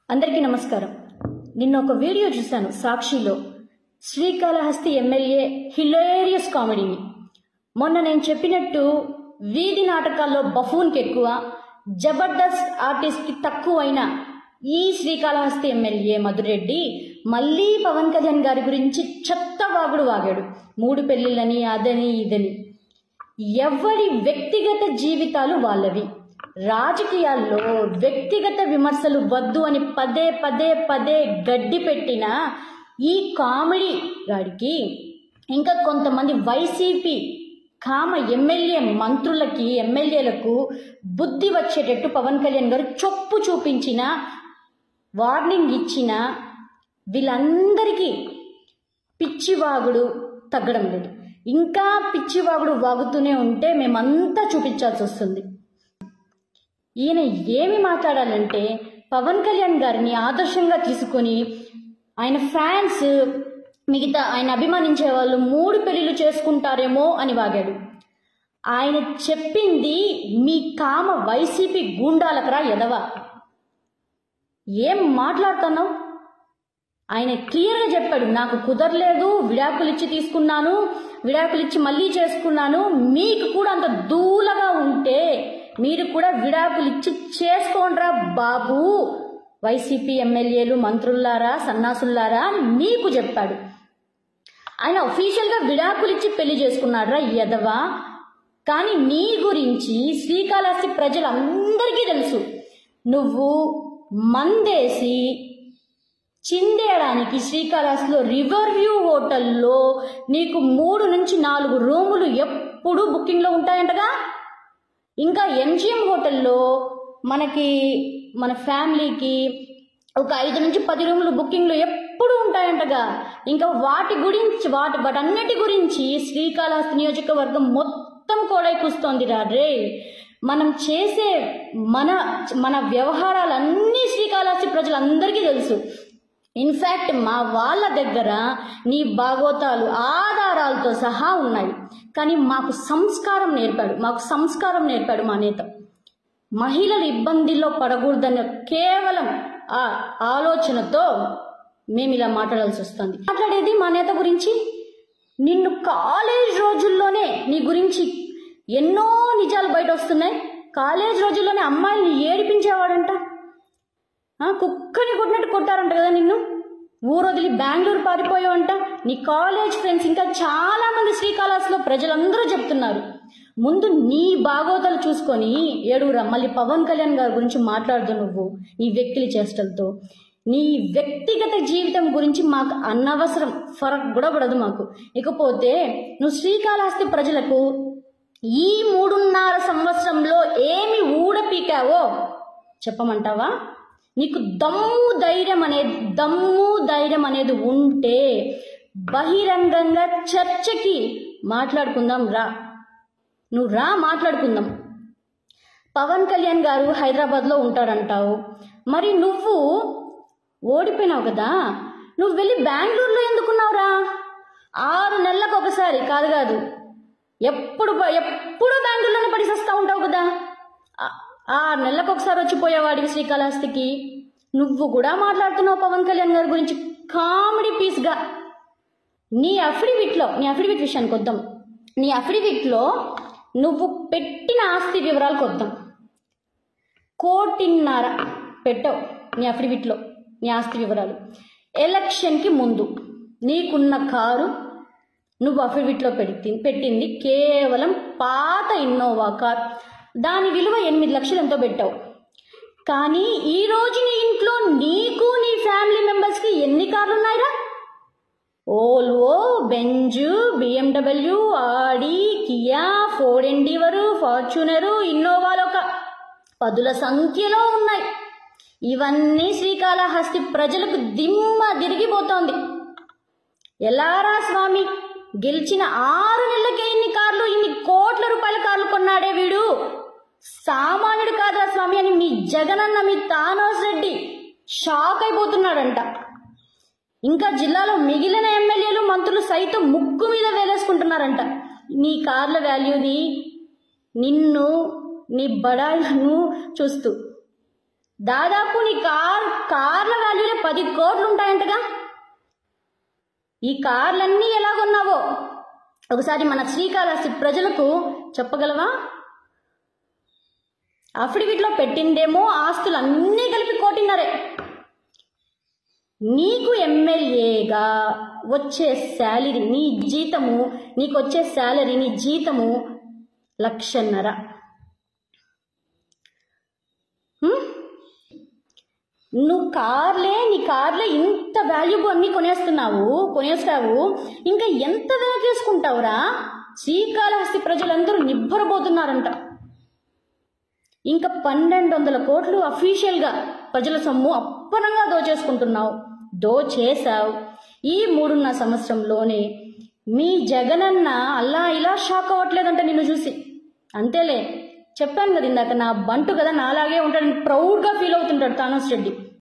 అందరికీ నమస్కారం నిన్న ఒక వీడియో చూశాను సాక్షిలో శ్రీకాళహస్తి ఎమ్మెల్యే హిలేరియస్ కామెడీని మొన్న నేను చెప్పినట్టు వీధి నాటకాల్లో బఫూన్కి ఎక్కువ జబర్దస్త్ ఆర్టిస్ట్కి తక్కువైన ఈ శ్రీకాళహస్తి ఎమ్మెల్యే మధురెడ్డి మళ్ళీ పవన్ కళ్యాణ్ గారి గురించి చెత్త వాగుడు వాగాడు మూడు పెళ్ళిళ్ళని అదని ఇదని ఎవరి వ్యక్తిగత జీవితాలు వాళ్ళవి రాజకీయాల్లో వ్యక్తిగత విమర్శలు వద్దు అని పదే పదే పదే గడ్డి పెట్టిన ఈ కామెడీ గాడికి ఇంకా కొంతమంది వైసీపీ కామ ఎమ్మెల్యే మంత్రులకి ఎమ్మెల్యేలకు బుద్ధి వచ్చేటట్టు పవన్ కళ్యాణ్ గారు చొప్పు చూపించిన వార్నింగ్ ఇచ్చిన వీళ్ళందరికీ పిచ్చివాగుడు తగ్గడం లేదు ఇంకా పిచ్చివాగుడు వాగుతూనే ఉంటే మేమంతా చూపించాల్సి వస్తుంది ఈయన ఏమి మాట్లాడాలంటే పవన్ కళ్యాణ్ గారిని ఆదర్శంగా తీసుకొని ఆయన ఫ్యాన్స్ మిగతా ఆయన అభిమానించే వాళ్ళు మూడు పెళ్లిళ్ళు చేసుకుంటారేమో అని వాగాడు ఆయన చెప్పింది మీ కామ వైసీపీ గూండాలకరా ఎదవా ఏం మాట్లాడుతున్నావు ఆయన క్లియర్గా చెప్పాడు నాకు కుదరలేదు విడాకులు ఇచ్చి తీసుకున్నాను విడాకులు ఇచ్చి మళ్ళీ చేసుకున్నాను మీకు కూడా అంత దూలగా ఉంటే మీరు కూడా విడాకులు ఇచ్చి చేసుకోండ్రా బాబు వైసీపీ ఎమ్మెల్యేలు మంత్రుల్లారా సన్నాసుల్లారా అని మీకు చెప్పాడు ఆయన అఫీషియల్గా విడాకులు ఇచ్చి పెళ్లి చేసుకున్నాడ్రా ఎదవా కానీ నీ గురించి శ్రీకాళహస్తి ప్రజలందరికీ తెలుసు నువ్వు మందేసి చిందేయడానికి శ్రీకాళహస్తిలో రివర్ వ్యూ హోటల్లో నీకు మూడు నుంచి నాలుగు రూములు ఎప్పుడు బుకింగ్లో ఉంటాయంటగా ఇంకా ఎంజిఎం హోటల్లో మనకి మన ఫ్యామిలీకి ఒక ఐదు నుంచి పది రూములు బుకింగ్లు ఎప్పుడు ఉంటాయంటగా ఇంకా వాటి గురించి వాటి వాటన్నిటి గురించి శ్రీకాళహస్తి నియోజకవర్గం మొత్తం కోడైకూస్తోంది రా రే మనం చేసే మన మన వ్యవహారాలన్నీ శ్రీకాళహస్తి ప్రజలందరికీ తెలుసు ఇన్ఫ్యాక్ట్ మా వాళ్ళ దగ్గర నీ భాగోతాలు ఆధారాలతో సహా ఉన్నాయి కానీ మాకు సంస్కారం నేర్పాడు మాకు సంస్కారం నేర్పాడు మా నేత మహిళలు ఇబ్బందిలో పడకూడదన్న కేవలం ఆ ఆలోచనతో మేము ఇలా మాట్లాడాల్సి వస్తుంది మాట్లాడేది మా నేత గురించి నిన్ను కాలేజ్ రోజుల్లోనే నీ గురించి ఎన్నో నిజాలు బయట వస్తున్నాయి కాలేజ్ రోజుల్లోనే అమ్మాయిల్ని ఏడిపించేవాడంట ఆ, కుక్కని కొట్టినట్టు కొట్టారంట కదా నిన్ను ఊరు వదిలి బెంగళూరు పారిపోయావంట నీ కాలేజ్ ఫ్రెండ్స్ ఇంకా చాలా మంది శ్రీకాళహస్తిలో ప్రజలందరూ చెప్తున్నారు ముందు నీ బాగోతలు చూసుకొని ఏడుగురా మళ్ళీ పవన్ కళ్యాణ్ గారి గురించి మాట్లాడుతూ నువ్వు నీ వ్యక్తుల చేష్టలతో నీ వ్యక్తిగత జీవితం గురించి మాకు అనవసరం ఫరక్ కూడా పడదు మాకు ఇకపోతే నువ్వు శ్రీకాళహస్తి ప్రజలకు ఈ మూడున్నర సంవత్సరంలో ఏమి ఊడపీకావో చెప్పమంటావా నీకు దమ్ము ధైర్యం అనేది దమ్ము ధైర్యం అనేది ఉంటే బహిరంగంగా చర్చకి మాట్లాడుకుందాం రా నువ్వు రా మాట్లాడుకుందాం పవన్ కళ్యాణ్ గారు హైదరాబాద్లో ఉంటాడంటావు మరి నువ్వు ఓడిపోయినావు కదా నువ్వు వెళ్ళి బెంగళూరులో ఎందుకున్నావురా ఆరు నెలలకు ఒకసారి కాదు కాదు ఎప్పుడు ప- ఎప్పుడు బెంగళూరులోనే పడిసేస్తా ఉంటావు కదా ఆ- ఆరు నెలలకు ఒకసారి వచ్చిపోయేవాడివి శ్రీకాళహస్తికి నువ్వు కూడా మాట్లాడుతున్నావు పవన్ కళ్యాణ్ గారి గురించి కామెడీ పీస్గా నీ అఫిడవిట్లో నీ అఫిడవిట్ విషయానికి వద్దాం నీ అఫిడవిట్లో నువ్వు పెట్టిన ఆస్తి వివరాలకు వద్దాం కోటిన్నర పెట్టావు నీ అఫిడవిట్లో నీ ఆస్తి వివరాలు ఎలక్షన్కి ముందు నీకున్న కారు నువ్వు అఫిడవిట్లో పెట్టి పెట్టింది కేవలం పాత ఇన్నోవా కార్ దాని విలువ ఎనిమిది లక్షలు ఎంతో పెట్టావు కానీ ఈ రోజు నీ ఇంట్లో నీకు నీ ఫ్యామిలీ మెంబర్స్కి ఎన్ని కార్లు ఉన్నాయిరా Volvo Benz BMW Audi Kia Ford Endeavour Fortuner ఇన్నోవాలు ఒక పదుల సంఖ్యలో ఉన్నాయి ఇవన్నీ శ్రీకాళహస్తి ప్రజలకు దిమ్మ తిరిగిపోతోంది ఎలారా స్వామి గెలిచిన ఆరు నెలలకే ఇన్ని కార్లు ఇన్ని కోట్ల రూపాయల కార్లు కొన్నాడే వీడు సామాన్యుడు కాదురా స్వామి అని మీ జగనన్న మీ తానోస్ రెడ్డి షాక్ అయిపోతున్నాడంట ఇంకా జిల్లాలో మిగిలిన ఎమ్మెల్యేలు మంత్రులు సైతం ముక్కు మీద వేలేసుకుంటున్నారంట నీ కార్ల వాల్యూని నిన్ను నీ బడాయిలను చూస్తూ దాదాపు నీ కార్ కార్ పది కోట్లు ఉంటాయంటగా ఈ కార్లన్నీ ఎలా కొన్నావో ఒకసారి మన శ్రీకాళహస్తి ప్రజలకు చెప్పగలవా అఫిడవిట్లో పెట్టిందేమో ఆస్తులు అన్నీ కలిపి కోటిన్నరే నీకు ఎమ్మెల్యేగా వచ్చే శాలరీ నీ జీతము నీకు వచ్చే శాలరీ నీ జీతము లక్షన్నర హ్మ్? నువ్వు కార్లే నీ కార్లే ఇంత వాల్యూబుల్ అన్ని కొనేస్తున్నావు కొనేస్తావు ఇంకా ఎంత వెనకేసుకుంటావురా శ్రీకాళహస్తి ప్రజలందరూ నిబ్బరపోతున్నారంట ఇంకా పన్నెండు వందల కోట్లు అఫీషియల్గా ప్రజల సొమ్ము అప్పనంగా దోచేసుకుంటున్నావు దోచేశావు ఈ మూడున్నర సంవత్సరంలోనే మీ జగనన్న అలా ఇలా షాక్ అవ్వట్లేదంట నిన్ను చూసి అంతేలే చెప్పాను కదా ఇందాక నా బంటు కదా నాలాగే ఉంటాడని ప్రౌడ్గా ఫీల్ అవుతుంటాడు తానస్ రెడ్డి